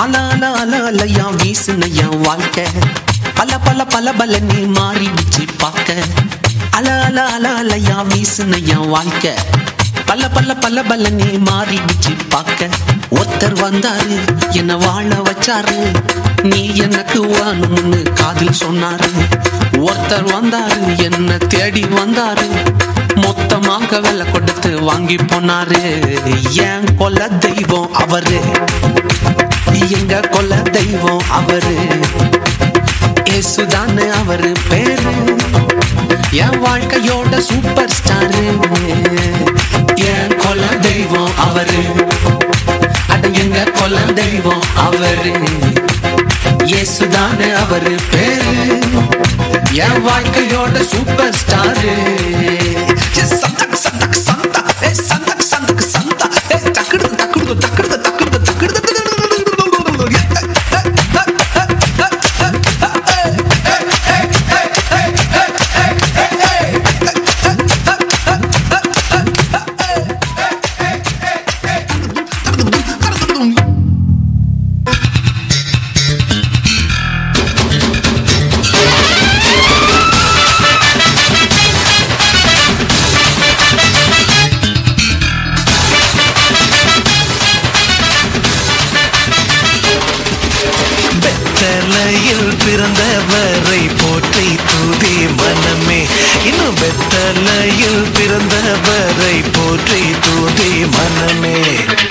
அல அல அல அலையா வீசுன என் வாழ்க்கை பல பல பல பல நீ மாறிடுச்சு பார்க்க அல அல அல அலையா வீசுன என் வாழ்க்கை பல பல பல பல நீ மாறிடுச்சு பார்க்க ஒருத்தர் வந்தாரு என்ன வாழ வச்சாரு நீ எனக்கு வாணும்னு காதில் சொன்னாரு ஒருத்தர் வந்தாரு என்ன தேடி வந்தாரு மொத்தமாக விலை கொடுத்து வாங்கி போனாரு என் கொல்ல தெய்வம் அவரு எங்க கொல்ல தெய்வம் அவரு ஏசுதானே அவரு பேரு என் வாழ்க்கையோட சூப்பர் ஸ்டாரு என் கொல்ல தெய்வம் அவரு அட எங்க கொல்ல தெய்வம் அவரு இயேசுதானே அவரு பேரு என் வாழ்க்கையோட சூப்பர் ஸ்டாரு சந்தக் சந்தக் சந்தா ஏ சந்தக் சந்தக் சந்தா ஏ தக்குடு தக்குடு தக்குடு தக்குடு தக்குடு பெத்தலையில் பிறந்தவரை போற்றி தூதி மனமே இன்னும் பெத்தலையில் பிறந்தவரை போற்றி தூதி மனமே